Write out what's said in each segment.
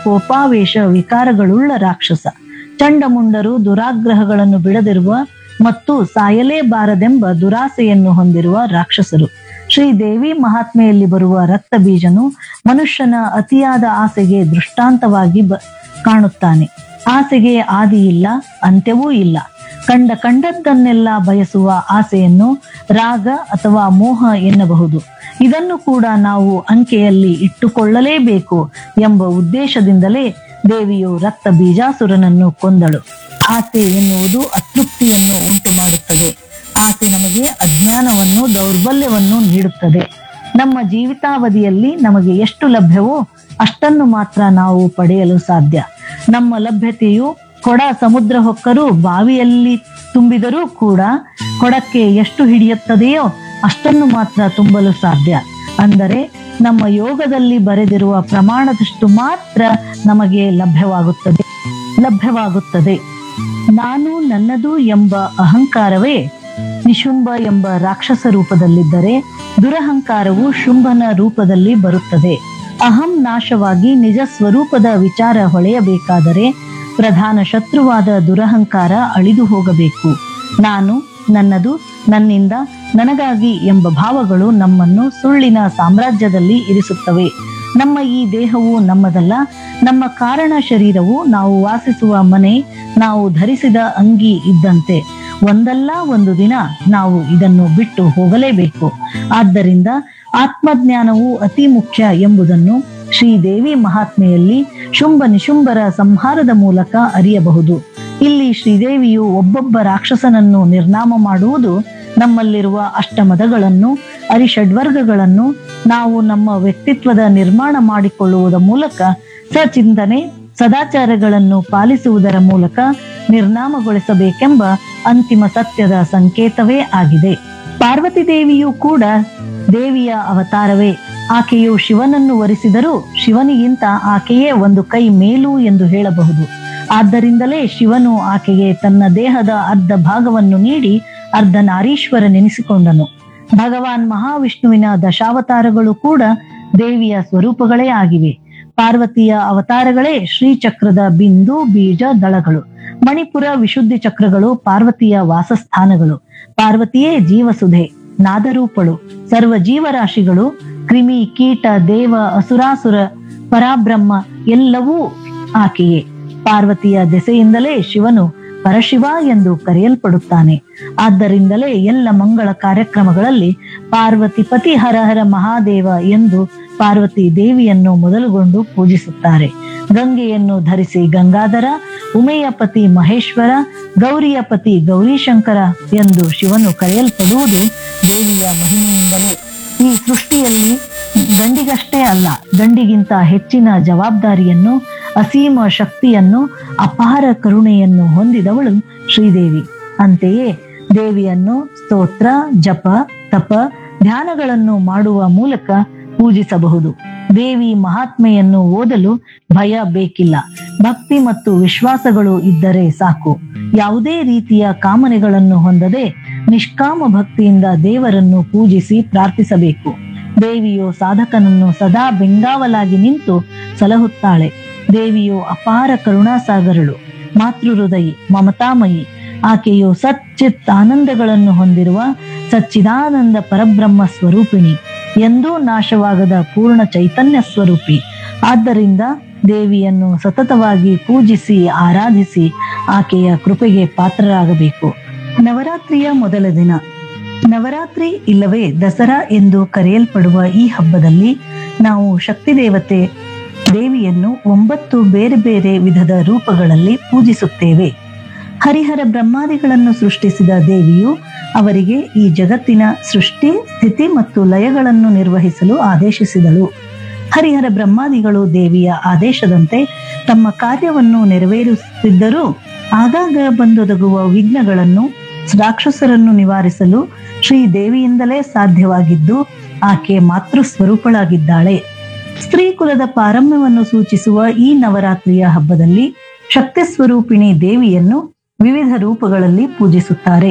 ಕೋಪಾವೇಶ ವಿಕಾರಗಳುಳ್ಳ ರಾಕ್ಷಸ ಚಂಡಮುಂಡರು ದುರಾಗ್ರಹಗಳನ್ನು ಬಿಡದಿರುವ ಮತ್ತು ಸಾಯಲೇಬಾರದೆಂಬ ದುರಾಸೆಯನ್ನು ಹೊಂದಿರುವ ರಾಕ್ಷಸರು ಶ್ರೀದೇವಿ ಮಹಾತ್ಮೆಯಲ್ಲಿ ಬರುವ ರಕ್ತ ಬೀಜನು ಮನುಷ್ಯನ ಅತಿಯಾದ ಆಸೆಗೆ ದೃಷ್ಟಾಂತವಾಗಿ ಬ ಕಾಣುತ್ತಾನೆ ಆಸೆಗೆ ಆದಿ ಇಲ್ಲ ಅಂತ್ಯವೂ ಇಲ್ಲ ಕಂಡ ಕಂಡದ್ದನ್ನೆಲ್ಲ ಬಯಸುವ ಆಸೆಯನ್ನು ರಾಗ ಅಥವಾ ಮೋಹ ಎನ್ನಬಹುದು ಇದನ್ನು ಕೂಡ ನಾವು ಅಂಕೆಯಲ್ಲಿ ಇಟ್ಟುಕೊಳ್ಳಲೇಬೇಕು ಎಂಬ ಉದ್ದೇಶದಿಂದಲೇ ದೇವಿಯು ರಕ್ತ ಬೀಜಾಸುರನನ್ನು ಕೊಂದಳು ಆಸೆ ಎನ್ನುವುದು ಅತೃಪ್ತಿಯನ್ನು ಉಂಟು ಮಾಡುತ್ತದೆ ಆಸೆ ನಮಗೆ ಅಜ್ಞಾನವನ್ನು ದೌರ್ಬಲ್ಯವನ್ನು ನೀಡುತ್ತದೆ ನಮ್ಮ ಜೀವಿತಾವಧಿಯಲ್ಲಿ ನಮಗೆ ಎಷ್ಟು ಲಭ್ಯವೋ ಅಷ್ಟನ್ನು ಮಾತ್ರ ನಾವು ಪಡೆಯಲು ಸಾಧ್ಯ ನಮ್ಮ ಲಭ್ಯತೆಯು ಕೊಡ ಸಮುದ್ರ ಹೊಕ್ಕರೂ ಬಾವಿಯಲ್ಲಿ ತುಂಬಿದರೂ ಕೂಡ ಕೊಡಕ್ಕೆ ಎಷ್ಟು ಹಿಡಿಯುತ್ತದೆಯೋ ಅಷ್ಟನ್ನು ಮಾತ್ರ ತುಂಬಲು ಸಾಧ್ಯ ಅಂದರೆ ನಮ್ಮ ಯೋಗದಲ್ಲಿ ಬರೆದಿರುವ ಪ್ರಮಾಣದಷ್ಟು ಮಾತ್ರ ನಮಗೆ ಲಭ್ಯವಾಗುತ್ತದೆ ಲಭ್ಯವಾಗುತ್ತದೆ ನಾನು ನನ್ನದು ಎಂಬ ಅಹಂಕಾರವೇ ನಿಶುಂಭ ಎಂಬ ರಾಕ್ಷಸ ರೂಪದಲ್ಲಿದ್ದರೆ ದುರಹಂಕಾರವು ಶುಂಭನ ರೂಪದಲ್ಲಿ ಬರುತ್ತದೆ ಅಹಂ ನಾಶವಾಗಿ ನಿಜ ಸ್ವರೂಪದ ವಿಚಾರ ಹೊಳೆಯಬೇಕಾದರೆ ಪ್ರಧಾನ ಶತ್ರುವಾದ ದುರಹಂಕಾರ ಅಳಿದು ಹೋಗಬೇಕು ನಾನು ನನ್ನದು ನನ್ನಿಂದ ನನಗಾಗಿ ಎಂಬ ಭಾವಗಳು ನಮ್ಮನ್ನು ಸುಳ್ಳಿನ ಸಾಮ್ರಾಜ್ಯದಲ್ಲಿ ಇರಿಸುತ್ತವೆ ನಮ್ಮ ಈ ದೇಹವು ನಮ್ಮದಲ್ಲ ನಮ್ಮ ಕಾರಣ ಶರೀರವು ನಾವು ವಾಸಿಸುವ ಮನೆ ನಾವು ಧರಿಸಿದ ಅಂಗಿ ಇದ್ದಂತೆ ಒಂದಲ್ಲ ಒಂದು ದಿನ ನಾವು ಇದನ್ನು ಬಿಟ್ಟು ಹೋಗಲೇಬೇಕು ಆದ್ದರಿಂದ ಆತ್ಮಜ್ಞಾನವು ಅತಿ ಮುಖ್ಯ ಎಂಬುದನ್ನು ಶ್ರೀದೇವಿ ಮಹಾತ್ಮೆಯಲ್ಲಿ ಶುಂಭ ನಿಶುಂಭರ ಸಂಹಾರದ ಮೂಲಕ ಅರಿಯಬಹುದು ಇಲ್ಲಿ ಶ್ರೀದೇವಿಯು ಒಬ್ಬೊಬ್ಬ ರಾಕ್ಷಸನನ್ನು ನಿರ್ನಾಮ ಮಾಡುವುದು ನಮ್ಮಲ್ಲಿರುವ ಅಷ್ಟಮದಗಳನ್ನು ಅರಿಷಡ್ವರ್ಗಗಳನ್ನು ನಾವು ನಮ್ಮ ವ್ಯಕ್ತಿತ್ವದ ನಿರ್ಮಾಣ ಮಾಡಿಕೊಳ್ಳುವುದರ ಮೂಲಕ ಸಚಿಂತನೆ ಸದಾಚಾರಗಳನ್ನು ಪಾಲಿಸುವುದರ ಮೂಲಕ ನಿರ್ನಾಮಗೊಳಿಸಬೇಕೆಂಬ ಅಂತಿಮ ಸತ್ಯದ ಸಂಕೇತವೇ ಆಗಿದೆ ಪಾರ್ವತಿ ದೇವಿಯೂ ಕೂಡ ದೇವಿಯ ಅವತಾರವೇ ಆಕೆಯು ಶಿವನನ್ನು ವರಿಸಿದರೂ ಶಿವನಿಗಿಂತ ಆಕೆಯೇ ಒಂದು ಕೈ ಮೇಲು ಎಂದು ಹೇಳಬಹುದು ಆದ್ದರಿಂದಲೇ ಶಿವನು ಆಕೆಗೆ ತನ್ನ ದೇಹದ ಅರ್ಧ ಭಾಗವನ್ನು ನೀಡಿ ಅರ್ಧ ನಾರೀಶ್ವರನೆನಿಸಿಕೊಂಡನು ಭಗವಾನ್ ಮಹಾವಿಷ್ಣುವಿನ ದಶಾವತಾರಗಳು ಕೂಡ ದೇವಿಯ ಸ್ವರೂಪಗಳೇ ಆಗಿವೆ ಪಾರ್ವತಿಯ ಅವತಾರಗಳೇ ಶ್ರೀಚಕ್ರದ ಬಿಂದು ಬೀಜ ದಳಗಳು ಮಣಿಪುರ ವಿಶುದ್ಧಿ ಚಕ್ರಗಳು ಪಾರ್ವತಿಯ ವಾಸಸ್ಥಾನಗಳು ಪಾರ್ವತಿಯೇ ಜೀವಸುಧೆ ನಾದರೂಪಳು ಸರ್ವ ಜೀವರಾಶಿಗಳು ಕ್ರಿಮಿ ಕೀಟ ದೇವ ಅಸುರಾಸುರ ಪರಾಬ್ರಹ್ಮ ಎಲ್ಲವೂ ಆಕೆಯೇ ಪಾರ್ವತಿಯ ದೆಸೆಯಿಂದಲೇ ಶಿವನು ಪರಶಿವ ಎಂದು ಕರೆಯಲ್ಪಡುತ್ತಾನೆ ಆದ್ದರಿಂದಲೇ ಎಲ್ಲ ಮಂಗಳ ಕಾರ್ಯಕ್ರಮಗಳಲ್ಲಿ ಪಾರ್ವತಿ ಪತಿ ಹರ ಹರ ಮಹಾದೇವ ಎಂದು ಪಾರ್ವತಿ ದೇವಿಯನ್ನು ಮೊದಲುಗೊಂಡು ಪೂಜಿಸುತ್ತಾರೆ ಗಂಗೆಯನ್ನು ಧರಿಸಿ ಗಂಗಾಧರ ಉಮೆಯ ಪತಿ ಮಹೇಶ್ವರ ಗೌರಿಯ ಪತಿ ಗೌರೀಶಂಕರ ಎಂದು ಶಿವನು ಕರೆಯಲ್ಪಡುವುದು ದೇವಿಯ ಮಹಿಮೆಯಿಂದಲೇ ಈ ಸೃಷ್ಟಿಯಲ್ಲಿ ಗಂಡಿಗಷ್ಟೇ ಅಲ್ಲ ಗಂಡಿಗಿಂತ ಹೆಚ್ಚಿನ ಜವಾಬ್ದಾರಿಯನ್ನು ಅಸೀಮ ಶಕ್ತಿಯನ್ನು ಅಪಾರ ಕರುಣೆಯನ್ನು ಹೊಂದಿದವಳು ಶ್ರೀದೇವಿ ಅಂತೆಯೇ ದೇವಿಯನ್ನು ಸ್ತೋತ್ರ ಜಪ ತಪ ಧ್ಯಾನಗಳನ್ನು ಮಾಡುವ ಮೂಲಕ ಪೂಜಿಸಬಹುದು ದೇವಿ ಮಹಾತ್ಮೆಯನ್ನು ಓದಲು ಭಯ ಬೇಕಿಲ್ಲ ಭಕ್ತಿ ಮತ್ತು ವಿಶ್ವಾಸಗಳು ಇದ್ದರೆ ಸಾಕು ಯಾವುದೇ ರೀತಿಯ ಕಾಮನೆಗಳನ್ನು ಹೊಂದದೆ ನಿಷ್ಕಾಮ ಭಕ್ತಿಯಿಂದ ದೇವರನ್ನು ಪೂಜಿಸಿ ಪ್ರಾರ್ಥಿಸಬೇಕು ದೇವಿಯು ಸಾಧಕನನ್ನು ಸದಾ ಬೆಂಗಾವಲಾಗಿ ನಿಂತು ಸಲಹುತ್ತಾಳೆ ದೇವಿಯು ಅಪಾರ ಕರುಣಾಸಾಗರಳು ಮಾತೃ ಹೃದಯಿ ಮಮತಾಮಯಿ ಆಕೆಯು ಸಚ್ಚಿತ್ ಆನಂದಗಳನ್ನು ಹೊಂದಿರುವ ಸಚ್ಚಿದಾನಂದ ಪರಬ್ರಹ್ಮ ಸ್ವರೂಪಿಣಿ ಎಂದೂ ನಾಶವಾಗದ ಪೂರ್ಣ ಚೈತನ್ಯ ಸ್ವರೂಪಿ ಆದ್ದರಿಂದ ದೇವಿಯನ್ನು ಸತತವಾಗಿ ಪೂಜಿಸಿ ಆರಾಧಿಸಿ ಆಕೆಯ ಕೃಪೆಗೆ ಪಾತ್ರರಾಗಬೇಕು ನವರಾತ್ರಿಯ ಮೊದಲ ದಿನ ನವರಾತ್ರಿ ಇಲ್ಲವೇ ದಸರಾ ಎಂದು ಕರೆಯಲ್ಪಡುವ ಈ ಹಬ್ಬದಲ್ಲಿ ನಾವು ಶಕ್ತಿ ದೇವತೆ ದೇವಿಯನ್ನು ಒಂಬತ್ತು ಬೇರೆ ಬೇರೆ ವಿಧದ ರೂಪಗಳಲ್ಲಿ ಪೂಜಿಸುತ್ತೇವೆ ಹರಿಹರ ಬ್ರಹ್ಮಾದಿಗಳನ್ನು ಸೃಷ್ಟಿಸಿದ ದೇವಿಯು ಅವರಿಗೆ ಈ ಜಗತ್ತಿನ ಸೃಷ್ಟಿ ಸ್ಥಿತಿ ಮತ್ತು ಲಯಗಳನ್ನು ನಿರ್ವಹಿಸಲು ಆದೇಶಿಸಿದಳು ಹರಿಹರ ಬ್ರಹ್ಮಾದಿಗಳು ದೇವಿಯ ಆದೇಶದಂತೆ ತಮ್ಮ ಕಾರ್ಯವನ್ನು ನೆರವೇರಿಸುತ್ತಿದ್ದರೂ ಆಗಾಗ ಬಂದೊದಗುವ ವಿಘ್ನಗಳನ್ನು ರಾಕ್ಷಸರನ್ನು ನಿವಾರಿಸಲು ಶ್ರೀ ದೇವಿಯಿಂದಲೇ ಸಾಧ್ಯವಾಗಿದ್ದು ಆಕೆ ಮಾತೃ ಸ್ವರೂಪಳಾಗಿದ್ದಾಳೆ ಸ್ತ್ರೀ ಕುಲದ ಪಾರಮ್ಯವನ್ನು ಸೂಚಿಸುವ ಈ ನವರಾತ್ರಿಯ ಹಬ್ಬದಲ್ಲಿ ಶಕ್ತಿ ಸ್ವರೂಪಿಣಿ ದೇವಿಯನ್ನು ವಿವಿಧ ರೂಪಗಳಲ್ಲಿ ಪೂಜಿಸುತ್ತಾರೆ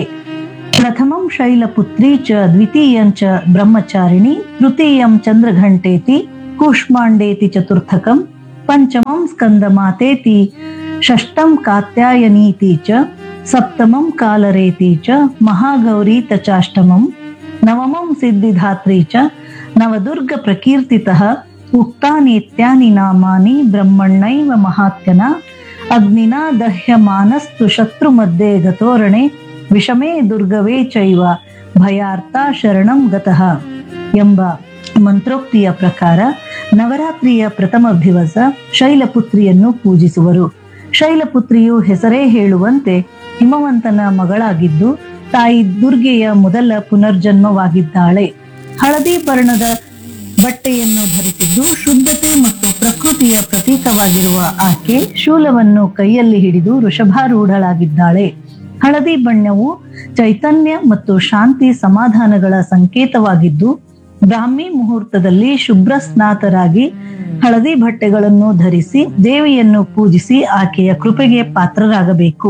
ಪ್ರಥಮಂ ಶೈಲಪುತ್ರಿ ಚ ದ್ವಿತೀಯಂ ಚ ಬ್ರಹ್ಮಚಾರಿಣಿ ತೃತೀಯಂ ಚಂದ್ರಘಂಟೇತಿ ಕೂಷ್ಮಾಂಡೇತಿ ಚತುರ್ಥಕಂ ಪಂಚಮಂ ಸ್ಕಂದ ಮಾತೇತಿ ಷಷ್ಟಂ ಕಾತ್ಯಾಯನೀತಿ ಚ ಸಪ್ತಮಂ ಕಾಲರೇತಿ ಚ ಮಹಾಗೌರಿ ತಚಾಷ್ಟಮಂ ನವಮಂ ಸಿದ್ಧಿಧಾತ್ರಿ ಚ ನವದುರ್ಗ ಪ್ರಕೀರ್ತಿತಃ ಉಕ್ತಾನೇತ್ಯಾನಿ ನಾಮಾನಿ ಬ್ರಹ್ಮಣ್ಣೈವ ಮಹಾತ್ಯನ ಅಗ್ನಿನಾ ದಹ್ಯಮಾನಸ್ತು ಶತ್ರು ಮಧ್ಯೆ ಗತೋರಣೆ ವಿಷಮೇ ದುರ್ಗವೇ ಚೈವ ಭಯಾರ್ಥ ಶರಣಂ ಗತಃ ಎಂಬ ಮಂತ್ರೋಕ್ತಿಯ ಪ್ರಕಾರ ನವರಾತ್ರಿಯ ಪ್ರಥಮ ದಿವಸ ಶೈಲಪುತ್ರಿಯನ್ನು ಪೂಜಿಸುವರು ಶೈಲಪುತ್ರಿಯು ಹೆಸರೇ ಹೇಳುವಂತೆ ಹಿಮವಂತನ ಮಗಳಾಗಿದ್ದು ತಾಯಿ ದುರ್ಗೆಯ ಮೊದಲ ಪುನರ್ಜನ್ಮವಾಗಿದ್ದಾಳೆ ಹಳದಿ ಬಣ್ಣದ ಬಟ್ಟೆಯನ್ನು ಧರಿಸಿದ್ದು ಶುದ್ಧತೆ ಮತ್ತು ಪ್ರಕೃತಿಯ ಪ್ರತೀಕವಾಗಿರುವ ಆಕೆ ಶೂಲವನ್ನು ಕೈಯಲ್ಲಿ ಹಿಡಿದು ವೃಷಭಾರೂಢಳಾಗಿದ್ದಾಳೆ ಹಳದಿ ಬಣ್ಣವು ಚೈತನ್ಯ ಮತ್ತು ಶಾಂತಿ ಸಮಾಧಾನಗಳ ಸಂಕೇತವಾಗಿದ್ದು ಬ್ರಾಹ್ಮಿ ಮುಹೂರ್ತದಲ್ಲಿ ಶುಭ್ರ ಸ್ನಾತರಾಗಿ ಹಳದಿ ಬಟ್ಟೆಗಳನ್ನು ಧರಿಸಿ ದೇವಿಯನ್ನು ಪೂಜಿಸಿ ಆಕೆಯ ಕೃಪೆಗೆ ಪಾತ್ರರಾಗಬೇಕು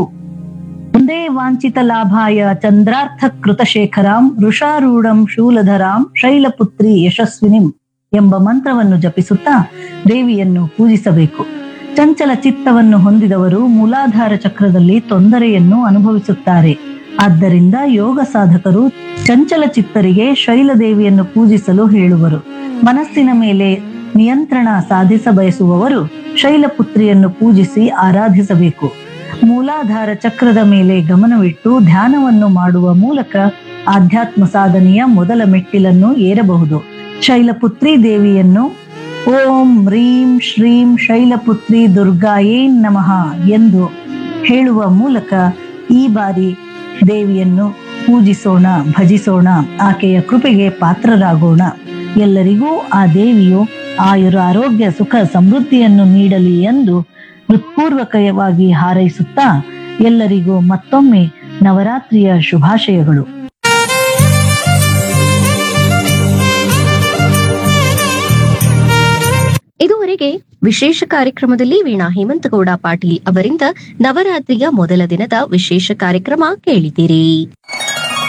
ಒಂದೇ ವಾಂಛಿತ ಲಾಭಾಯ ಚಂದ್ರಾರ್ಥ ಕೃತಶೇಖರಾಂ ವೃಷಾರೂಢಂ ಶೂಲಧರಾಂ ಶೈಲಪುತ್ರಿ ಯಶಸ್ವಿನಿಂ ಎಂಬ ಮಂತ್ರವನ್ನು ಜಪಿಸುತ್ತಾ ದೇವಿಯನ್ನು ಪೂಜಿಸಬೇಕು ಚಂಚಲ ಚಿತ್ತವನ್ನು ಹೊಂದಿದವರು ಮೂಲಾಧಾರ ಚಕ್ರದಲ್ಲಿ ತೊಂದರೆಯನ್ನು ಅನುಭವಿಸುತ್ತಾರೆ ಆದ್ದರಿಂದ ಯೋಗ ಸಾಧಕರು ಚಂಚಲ ಚಿತ್ತರಿಗೆ ಶೈಲದೇವಿಯನ್ನು ಪೂಜಿಸಲು ಹೇಳುವರು ಮನಸ್ಸಿನ ಮೇಲೆ ನಿಯಂತ್ರಣ ಸಾಧಿಸ ಬಯಸುವವರು ಶೈಲಪುತ್ರಿಯನ್ನು ಪೂಜಿಸಿ ಆರಾಧಿಸಬೇಕು ಮೂಲಾಧಾರ ಚಕ್ರದ ಮೇಲೆ ಗಮನವಿಟ್ಟು ಧ್ಯಾನವನ್ನು ಮಾಡುವ ಮೂಲಕ ಆಧ್ಯಾತ್ಮ ಸಾಧನೆಯ ಮೊದಲ ಮೆಟ್ಟಿಲನ್ನು ಏರಬಹುದು ಶೈಲಪುತ್ರಿ ದೇವಿಯನ್ನು ಓಂ ರೀಂ ಶ್ರೀಂ ಶೈಲಪುತ್ರಿ ದುರ್ಗಾಯೇ ನಮಃ ಎಂದು ಹೇಳುವ ಮೂಲಕ ಈ ಬಾರಿ ದೇವಿಯನ್ನು ಪೂಜಿಸೋಣ ಭಜಿಸೋಣ ಆಕೆಯ ಕೃಪೆಗೆ ಪಾತ್ರರಾಗೋಣ ಎಲ್ಲರಿಗೂ ಆ ದೇವಿಯು ಆಯುರ ಆರೋಗ್ಯ ಸುಖ ಸಮೃದ್ಧಿಯನ್ನು ನೀಡಲಿ ಎಂದು ಹೃತ್ಪೂರ್ವಕವಾಗಿ ಹಾರೈಸುತ್ತಾ ಎಲ್ಲರಿಗೂ ಮತ್ತೊಮ್ಮೆ ನವರಾತ್ರಿಯ ಶುಭಾಶಯಗಳು ಇದುವರೆಗೆ ವಿಶೇಷ ಕಾರ್ಯಕ್ರಮದಲ್ಲಿ ವೀಣಾ ಹೇಮಂತಗೌಡ ಪಾಟೀಲ್ ಅವರಿಂದ ನವರಾತ್ರಿಯ ಮೊದಲ ದಿನದ ವಿಶೇಷ ಕಾರ್ಯಕ್ರಮ ಕೇಳಿದಿರಿ